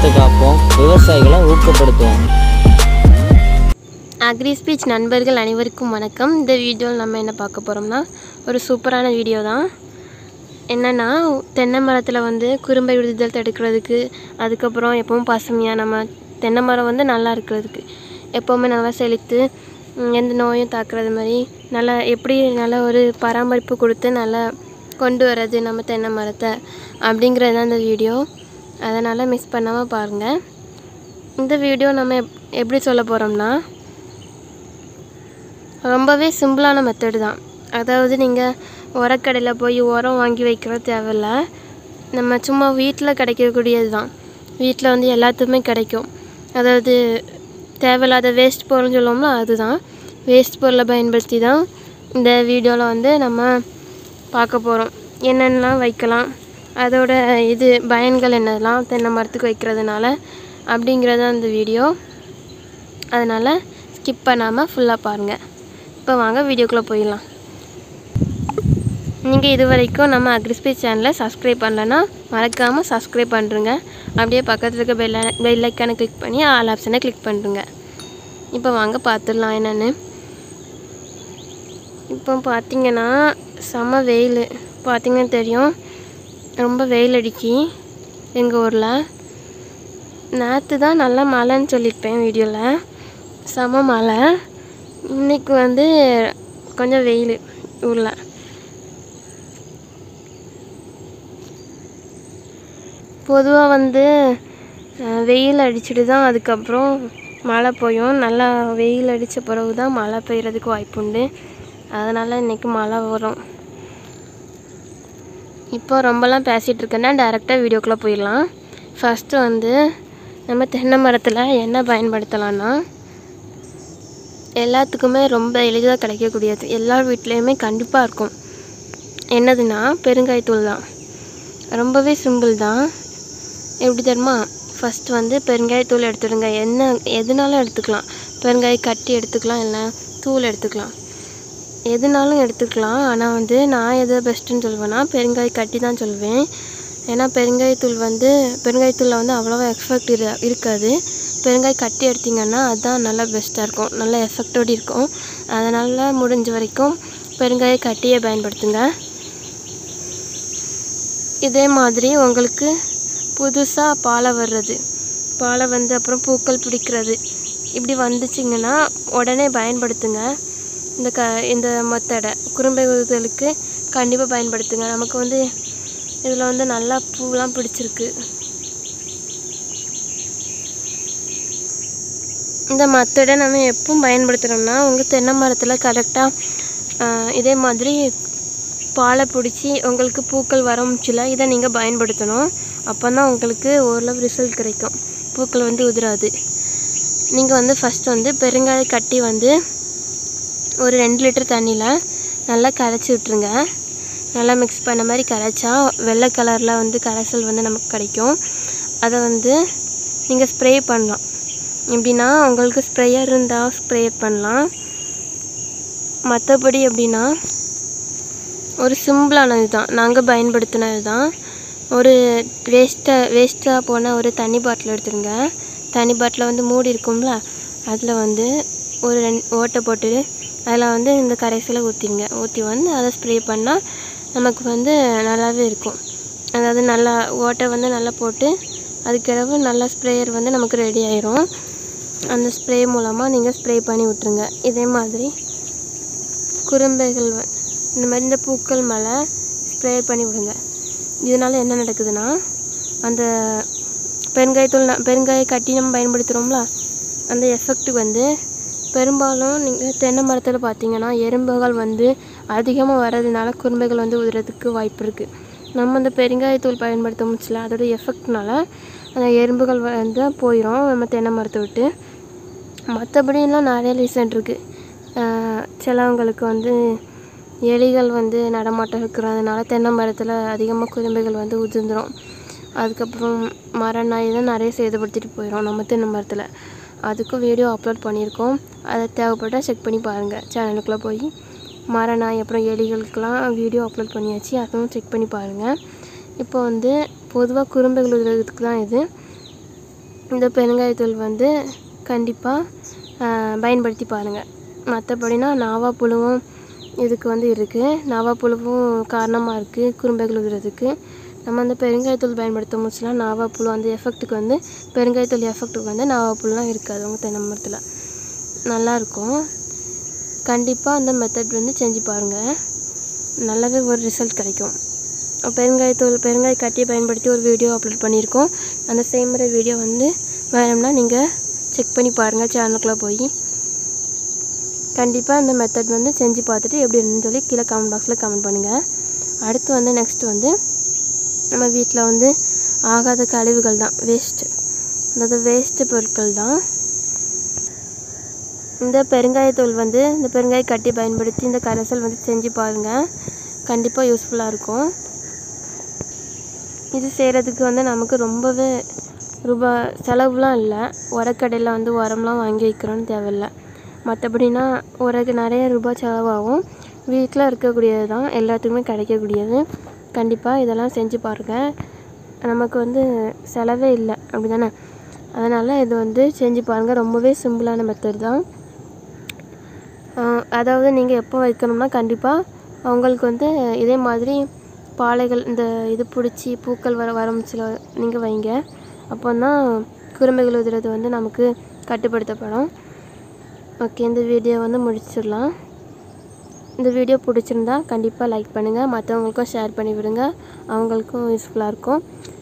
மரத்தை காப்போம் விவசாயிகளை ஊக்கப்படுத்துவோம் அக்ரி ஸ்பீச் நண்பர்கள் அனைவருக்கும் வணக்கம் இந்த வீடியோவில் நம்ம என்ன பார்க்க போகிறோம்னா ஒரு சூப்பரான வீடியோ தான் என்னென்னா தென்னை மரத்தில் வந்து குறும்பை விடுதல் தடுக்கிறதுக்கு அதுக்கப்புறம் எப்பவும் பசுமையாக நம்ம தென்னை மரம் வந்து நல்லா இருக்கிறதுக்கு எப்போவுமே நல்லா செழித்து ம், எந்த நோயும் தாக்குறது மாதிரி நல்லா எப்படி நல்ல ஒரு பராமரிப்பு கொடுத்து நல்லா கொண்டு வர்றது நம்ம தென்னை மரத்தை அப்படிங்கிறது தான் இந்த வீடியோ அதனால் மிஸ் பண்ணாமல் பாருங்கள் இந்த வீடியோ நம்ம எப் எப்படி சொல்ல போகிறோம்னா ரொம்பவே சிம்பிளான மெத்தடு தான் அதாவது நீங்கள் உரக்கடையில் போய் உரம் வாங்கி வைக்கிறது தேவையில்ல நம்ம சும்மா வீட்டில் கிடைக்கக்கூடியது தான் வீட்டில் வந்து எல்லாத்துக்குமே கிடைக்கும் அதாவது தேவையில்லாத வேஸ்ட் பொருள்னு சொல்லுவோம்ல அதுதான் வேஸ்ட் பொருளை பயன்படுத்தி தான் இந்த வீடியோவில் வந்து நம்ம பார்க்க போகிறோம் என்னென்னலாம் வைக்கலாம் அதோட இது பயன்கள் என்னெல்லாம் தென்னை மரத்துக்கு வைக்கிறதுனால அப்படிங்கிறது தான் இந்த வீடியோ அதனால் ஸ்கிப் பண்ணாமல் ஃபுல்லாக பாருங்கள் இப்போ வாங்க வீடியோக்குள்ளே போயிடலாம் நீங்கள் இது வரைக்கும் நம்ம அக்ரிஸ்பேஸ் சேனலை சப்ஸ்கிரைப் பண்ணலன்னா மறக்காமல் சப்ஸ்கிரைப் பண்ணுறங்க அப்படியே பக்கத்தில் இருக்க பெல் பெல் ஐக்கானை கிளிக் பண்ணி ஆல் ஆப்ஷனை கிளிக் பண்ணுறங்க இப்போ வாங்க பார்த்துடலாம் என்னென்னு இப்போ பார்த்தீங்கன்னா செம வெயில் பார்த்தீங்கன்னா தெரியும் ரொம்ப வெயில் அடிக்கி எங்கள் ஊரில் நேற்று தான் நல்லா மழைன்னு சொல்லியிருப்பேன் வீடியோவில் செம மழை இன்னைக்கு வந்து கொஞ்சம் வெயில் ஊரில் பொதுவாக வந்து அஹ், வெயில் அடிச்சுட்டு தான் அதுக்கப்புறம் மழை பெய்யும் நல்லா வெயில் அடித்த பிறகு தான் மழை பெய்யறதுக்கு வாய்ப்புண்டு அதனால் இன்றைக்கி மழை வரும் இப்போ ரொம்பலாம் பேசிகிட்டு இருக்கேன்னா டேரெக்டாக வீடியோக்குள்ளே போயிடலாம் ஃபஸ்ட்டு வந்து நம்ம தென்னை மரத்தில் என்ன பயன்படுத்தலாம்னா எல்லாத்துக்குமே ரொம்ப எளிதாக கிடைக்கக்கூடியது எல்லா வீட்லேயுமே கண்டிப்பாக இருக்கும் என்னதுன்னா பெருங்காயத்தூள் தான் ரொம்பவே சிம்பிள் தான் எப்படி தெரியுமா ஃபஸ்ட் வந்து பெருங்காயத்தூள் எடுத்துடுங்க என்ன எதுனாலும் எடுத்துக்கலாம் பெருங்காய கட்டி எடுத்துக்கலாம் இல்லை தூள் எடுத்துக்கலாம் எதுனாலும் எடுத்துக்கலாம் ஆனால் வந்து நான் எது பெஸ்ட்டுன்னு சொல்லுவேன்னா பெருங்காய கட்டி தான் சொல்லுவேன் ஏன்னா பெருங்காயத்தூள் வந்து பெருங்காயத்தூளில் வந்து அவ்வளோவா எஃபெக்ட் இரு இருக்காது பெருங்காய கட்டி எடுத்தீங்கன்னா அதுதான் நல்லா பெஸ்ட்டாக இருக்கும் நல்ல எஃபெக்டோடு இருக்கும் அதனால் முடிஞ்ச வரைக்கும் பெருங்காய கட்டியை பயன்படுத்துங்க இதே மாதிரி உங்களுக்கு புதுசாக பாலை வர்றது பாலை வந்து அப்புறம் பூக்கள் பிடிக்கிறது இப்படி வந்துச்சிங்கன்னா உடனே பயன்படுத்துங்க இந்த க இந்த மெத்தடை குறும்பை உறுதலுக்கு கண்டிப்பாக பயன்படுத்துங்க நமக்கு வந்து இதில் வந்து நல்லா பூலாம் பிடிச்சிருக்கு இந்த மெத்தடை நம்ம எப்பவும் பயன்படுத்துகிறோம்னா உங்கள் தென்னை மரத்தில் கரெக்டாக இதே மாதிரி பாலை பிடிச்சி உங்களுக்கு பூக்கள் வரமுச்சுல இதை நீங்கள் பயன்படுத்தணும் அப்போ தான் உங்களுக்கு ஓரளவு ரிசல்ட் கிடைக்கும் பூக்கள் வந்து உதிராது நீங்கள் வந்து ஃபஸ்ட் வந்து பெருங்காய கட்டி வந்து ஒரு ரெண்டு லிட்டர் தண்ணியில் நல்லா கரைச்சி விட்ருங்க நல்லா மிக்ஸ் பண்ண மாதிரி கரைச்சா வெள்ளை கலரில் வந்து கரைசல் வந்து நமக்கு கிடைக்கும் அதை வந்து நீங்கள் ஸ்ப்ரே பண்ணலாம் எப்படின்னா உங்களுக்கு ஸ்ப்ரேயர் இருந்தால் ஸ்ப்ரே பண்ணலாம் மற்றபடி எப்படின்னா ஒரு சிம்பிளானது தான் நாங்கள் பயன்படுத்தினது தான் ஒரு வேஸ்ட்டாக வேஸ்ட்டாக போன ஒரு தண்ணி பாட்டில் எடுத்துருங்க தண்ணி பாட்டில் வந்து மூடி இருக்கும்ல அதில் வந்து ஒரு ரெண்டு ஓட்டை போட்டு அதில் வந்து இந்த கரைசலை ஊற்றிடுங்க ஊற்றி வந்து அதை ஸ்ப்ரே பண்ணால் நமக்கு வந்து நல்லாவே இருக்கும் அதாவது நல்லா ஓட்டை வந்து நல்லா போட்டு அதுக்கிடவு நல்லா ஸ்ப்ரேயர் வந்து நமக்கு ரெடி ஆயிரும் அந்த ஸ்ப்ரே மூலமாக நீங்கள் ஸ்ப்ரே பண்ணி விட்ருங்க இதே மாதிரி குறும்பைகள் வ- இந்த மாதிரி இந்த பூக்கள் மேலே ஸ்ப்ரே பண்ணி விடுங்க இதனால் என்ன நடக்குதுன்னா அந்த பெருங்காயத்தூள் ந- பெருங்காய கட்டி நம்ம பயன்படுத்துகிறோம்ல அந்த எஃபெக்ட் வந்து பெரும்பாலும் நீங்கள் தென்னை மரத்தில் பார்த்தீங்கன்னா எறும்புகள் வந்து அதிகமாக வர்றதுனால குறும்பைகள் வந்து உதிரத்துக்கு வாய்ப்பு இருக்குது நம்ம அந்த பெருங்காயத்தூள் பயன்படுத்த முடியல அதோட எஃபெக்ட்னால அந்த எறும்புகள் வந்து போயிடும் நம்ம தென்னை மரத்தை விட்டு மற்றபடிலாம் நிறைய ரீசன் இருக்குது சிலவங்களுக்கு வந்து எலிகள் வந்து நடமாட்டம் இருக்கிறதுனால தென்னை மரத்தில் அதிகமாக குரும்பைகள் வந்து உதிர்ந்துடும் அதுக்கப்புறம் மர நாய் தான் நிறைய சேதப்படுத்திட்டு போயிடும் நம்ம தென்னை மரத்தில் அதுக்கும் வீடியோ அப்லோட் பண்ணியிருக்கோம் அதை தேவைப்பட்டால் செக் பண்ணி பாருங்கள் சேனலுக்குள்ளே போய் மர நாய் அப்புறம் எலிகளுக்கெல்லாம் வீடியோ அப்லோட் பண்ணியாச்சு அதுவும் செக் பண்ணி பாருங்கள் இப்போ வந்து பொதுவாக குறும்பைகள் உதவுறதுக்கு தான் இது இந்த பெருங்காயத்தூள் வந்து கண்டிப்பாக பயன்படுத்தி பாருங்கள் மற்றபடினா நாவா புழுவும் இதுக்கு வந்து இருக்குது நாவா புழுவும் காரணமாக இருக்குது குறும்பைகள் உதிரதுக்கு நம்ம அந்த பெருங்காயத்தூள் பயன்படுத்தும் போச்சுலாம் நாவா புழு அந்த எஃபெக்ட்டுக்கு வந்து பெருங்காயத்தூள் எஃபெக்ட்டுக்கு வந்து நாவா புழுலாம் இருக்காது உங்கள் தென்னை மரத்தில் நல்லாயிருக்கும் கண்டிப்பாக அந்த மெத்தட் வந்து செஞ்சு பாருங்கள் நல்லாவே ஒரு ரிசல்ட் கிடைக்கும் பெருங்காயத்தூள் பெருங்காய கட்டியை பயன்படுத்தி ஒரு வீடியோ அப்லோட் பண்ணியிருக்கோம் அந்த செய்முறை வீடியோ வந்து வேணும்னா நீங்கள் செக் பண்ணி பாருங்கள் சேனலுக்குள்ளே போய் கண்டிப்பாக இந்த மெத்தட் வந்து செஞ்சு பார்த்துட்டு எப்படி இருந்துன்னு சொல்லி கீழே கமெண்ட் பாக்ஸில் கமெண்ட் பண்ணுங்கள் அடுத்து வந்து நெக்ஸ்ட் வந்து நம்ம வீட்டில் வந்து ஆகாத கழிவுகள் தான் வேஸ்ட்டு அதாவது வேஸ்ட்டு பொருட்கள் தான் இந்த பெருங்காயத்தூள் வந்து இந்த பெருங்காய கட்டி பயன்படுத்தி இந்த கரைசல் வந்து செஞ்சு பாருங்கள் கண்டிப்பாக யூஸ்ஃபுல்லாக இருக்கும் இது செய்கிறதுக்கு வந்து நமக்கு ரொம்பவே ரூபா செலவுலாம் இல்லை உரக்கடையில் வந்து உரம்லாம் வாங்கி வைக்கிறோன்னு தேவையில்லை மற்றபடினா உரக்கு நிறைய ரூபாய் செலவாகும் வீட்டில் இருக்கக்கூடியது தான் எல்லாத்துக்குமே கிடைக்கக்கூடியது கண்டிப்பாக இதெல்லாம் செஞ்சு பாருங்கள் நமக்கு வந்து செலவே இல்லை அப்படி தானே அதனால் இது வந்து செஞ்சு பாருங்கள் ரொம்பவே சிம்பிளான மெத்தட் தான் ஆஹ் அதாவது நீங்கள் எப்போ வைக்கணும்னா கண்டிப்பாக அவங்களுக்கு வந்து இதே மாதிரி பாலைகள் இந்த இது பிடிச்சி பூக்கள் வர ஆரம்பிச்சில நீங்கள் வைங்க அப்போ தான் குருமைகள் உதிரது வந்து நமக்கு கட்டுப்படுத்தப்படும் ஓகே இந்த வீடியோ வந்து முடிச்சிடலாம் இந்த வீடியோ பிடிச்சிருந்தா கண்டிப்பாக லைக் பண்ணுங்கள் மற்றவங்களுக்கும் ஷேர் பண்ணி விடுங்க அவங்களுக்கும் யூஸ்ஃபுல்லாக இருக்கும்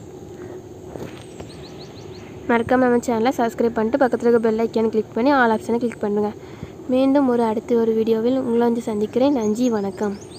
மறக்காம நம்ம சேனலை சப்ஸ்கிரைப் பண்ணிட்டு பக்கத்தில் இருக்க பெல் ஐக்கானை கிளிக் பண்ணி ஆல் ஆப்ஷனை கிளிக் பண்ணுங்கள் மீண்டும் ஒரு அடுத்த ஒரு வீடியோவில் உங்களை வந்து சந்திக்கிறேன் நன்றி வணக்கம்